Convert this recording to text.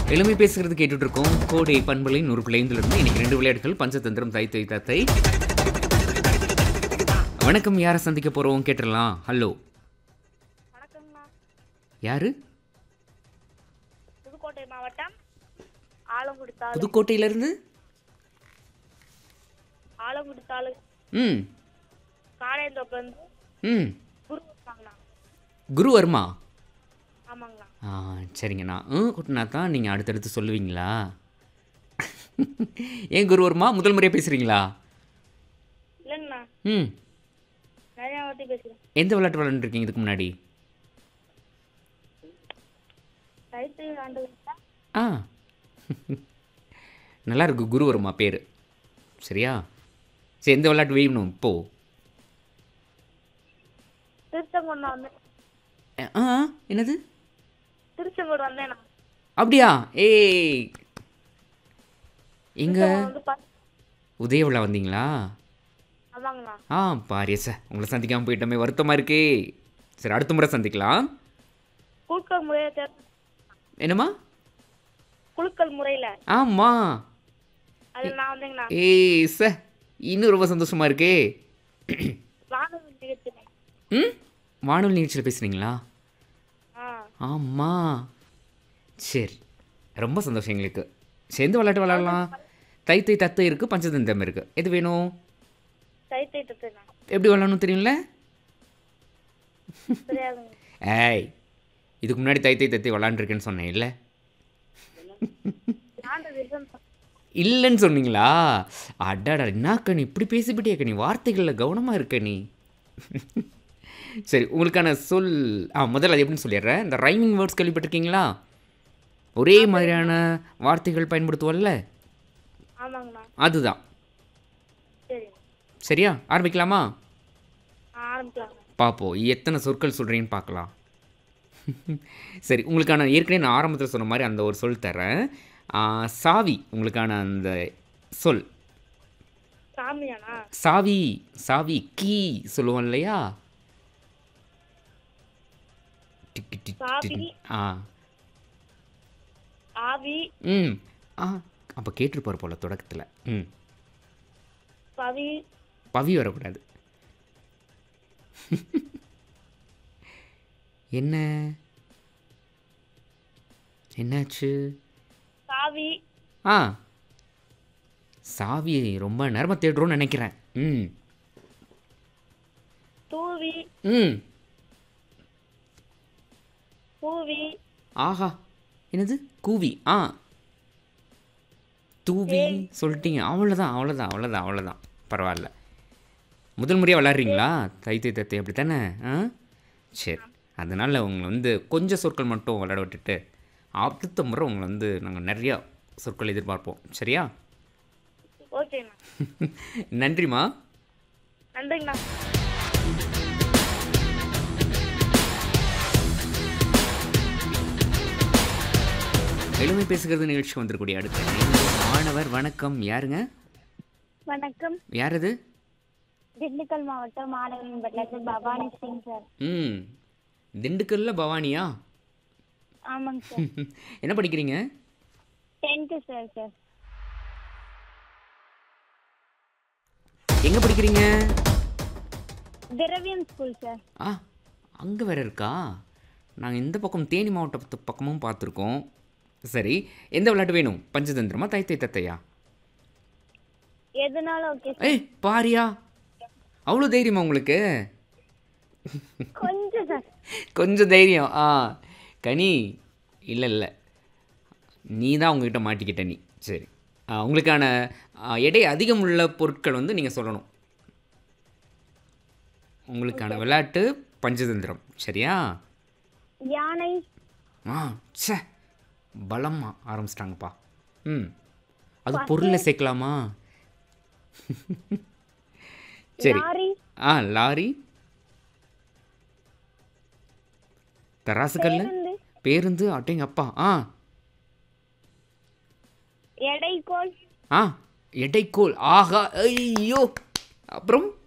எளிமை பேசுகிறது கேட்டுட்டு இருக்கோம் கோடை பண்பலை நூறு பிள்ளைந்திலிருந்து இன்னைக்கு ரெண்டு விளையாட்டுகள் பஞ்சதந்திரம் தை தை தத்தை வணக்கம் யாரை சந்திக்க போறோம் கேட்டுடலாம் ஹலோ வணக்கங்கண்ணா யாரு புதுக்கோட்டை மாவட்டம் ஆலங்குடி தாலு புதுக்கோட்டையிலேருந்து ஆலங்குடி தாலு ம் காளையந்தோப்பிலிருந்து ம் குரு இருக்காங்கண்ணா குரு வர்மா ஆமாங்கண்ணா ஆ சரிங்கண்ணா ம் கூட்டினா தான் நீங்கள் அடுத்தடுத்து சொல்லுவீங்களா ஏன் குரு வர்மா முதல் முறையாக பேசுகிறீங்களா இல்லைங்கண்ணா ம் நிறையா வாட்டி பேசுகிறேன் எந்த விளையாட்டு விளையாண்டுருக்கீங்க இதுக்கு முன்னாடி ரைட்டு ஆண்டு ஆ நல்லா இருக்கு குரு வருமா பேர் சரியா சரி எந்த விளையாட்டு வேணும் இப்போ திருச்செங்கோடு வந்து அஹ், ஆ என்னது திருச்செங்கோடு வந்தேண்ணா அப்படியா ஏய் எங்க வந்து பா உதயவிழா வந்தீங்களா ஆமாங்கண்ணா ஆ பாரியா சார் உங்களை சந்திக்காமல் போயிட்டோமே வருத்தமாக இருக்கே சரி அடுத்த முறை சந்திக்கலாம் குழுக்கள் முறையை தேர் என்னம்மா குழுக்கள் முறையில் ஆமாம் அதில் நான் வந்தேங்கண்ணா ஏய் சார் இன்னும் ரொம்ப சந்தோஷமாக இருக்கே வானொலி நிகழ்ச்சி ம் வானொலி நிகழ்ச்சியில் பேசுகிறீங்களா ஆ ஆமாம் சரி ரொம்ப சந்தோஷம் எங்களுக்கு சேர்ந்து விளையாட்டு விளையாடலாம் தை தை தத்தை இருக்குது பஞ்சதந்தம் இருக்குது எது வேணும் தைத்தை தத்துண்ணா எப்படி விளையாடணும் தெரியும்ல தெரியாதுங்க ஏய் இதுக்கு முன்னாடி தை தை தத்தை விளாண்டுருக்கேன்னு சொன்னேன் இல்லை ஆண்டு விருதம் இல்லைன்னு சொன்னீங்களா அடாடா என்னக்கா நீ இப்படி பேசிவிட்டியாக்க நீ வார்த்தைகளில் கவனமாக இருக்க நீ சரி உங்களுக்கான சொல் ஆ முதல்ல அது எப்படின்னு சொல்லிடுறேன் இந்த ரைமிங் வேர்ட்ஸ் கேள்விப்பட்டிருக்கீங்களா ஒரே மாதிரியான வார்த்தைகள் பயன்படுத்துவோம்ல ஆமாங்கண்ணா அதுதான் சரிங்க சரியா ஆரம்பிக்கலாமா ஆ ஆரம்பிக்கலாங்க பார்ப்போம் எத்தனை சொற்கள் சொல்கிறீங்கன்னு பார்க்கலாம் சரி உங்களுக்கான ஏற்கனவே நான் ஆரம்பத்தில் சொன்ன மாதிரி அந்த ஒரு சொல் தரேன் ஆ, சாவி உங்களுக்கான அந்த சொல் சாமியாண்ணா சாவி சாவி கீ சொல்லுவோம் இல்லையா டிக்கு டிக்கு சாவி. டிக்கு. ஆ ஆவி ம் ஆ அப்போ கேட்டிருப்பார் போல தொடக்கத்தில் ம் பவி பவி வரக்கூடாது என்ன என்னாச்சு சாவி ஆ சாவி ரொம்ப நேரமாக தேடுறோன்னு நினைக்கிறேன் ம் தூவி ம் பூவி ஆஹா என்னது கூவி ஆ தூவி சொல்லிட்டீங்க அவ்வளோதான் அவ்வளோதான் அவ்வளோதான் அவ்வளோதான் பரவாயில்ல முதல் முறையாக விளாட்றீங்களா தை தை தத்தை அப்படி தானே ஆ சரி அதனால் உங்களை வந்து கொஞ்சம் சொற்கள் மட்டும் விளையாட விட்டுட்டு அடுத்த முறை உங்களை வந்து நாங்கள் நிறையா சொற்கள் எதிர்பார்ப்போம் சரியா ஓகேண்ணா நன்றிம்மா நன்றிங்கண்ணா எளிமை பேசுகிறது நிகழ்ச்சி வந்திருக்கூடிய அடுத்த மாணவர் வணக்கம் யாருங்க வணக்கம் யார் அது திண்டுக்கல் மாவட்டம் மாணவன்பட்டிலேருந்து பவானி சிங் சார் ம் திண்டுக்கல்ல பவானியா ஆமாங்க சார் என்ன படிக்கிறீங்க டென்த்து சார் சார் எங்கே படிக்கிறீங்க திரவியம் ஸ்கூல் சார் ஆ அங்கே வேற இருக்கா நாங்கள் இந்த பக்கம் தேனி மாவட்டத்து பக்கமும் பார்த்துருக்கோம் சரி எந்த விளையாட்டு வேணும் பஞ்சதந்திரமா தை தை தத்தையா எதுனாலும் ஓகே ஏய் பாரியா அவ்வளோ தைரியமா உங்களுக்கு கொஞ்சம் சார் கொஞ்சம் தைரியம் ஆ கனி இல்லை இல்லை நீ தான் உங்ககிட்ட மாட்டிக்கிட்ட நீ சரி ஆ, உங்களுக்கான ஆ, எடை அதிகம் உள்ள பொருட்கள் வந்து நீங்கள் சொல்லணும் உங்களுக்கான விளையாட்டு பஞ்சதந்திரம் சரியா யானை ஆ ச்சே பலமா ஆரம்பிச்சிட்டாங்கப்பா ம் அது பொருளில் சேர்க்கலாமா சரி லாரி ஆ லாரி தராசுக்கல் பேருந்து பேருந்து அட்டைங்க அப்பா ஆ எடைக்கோல் ஆ எடைக்கோல் ஆகா ஐயோ அப்புறம்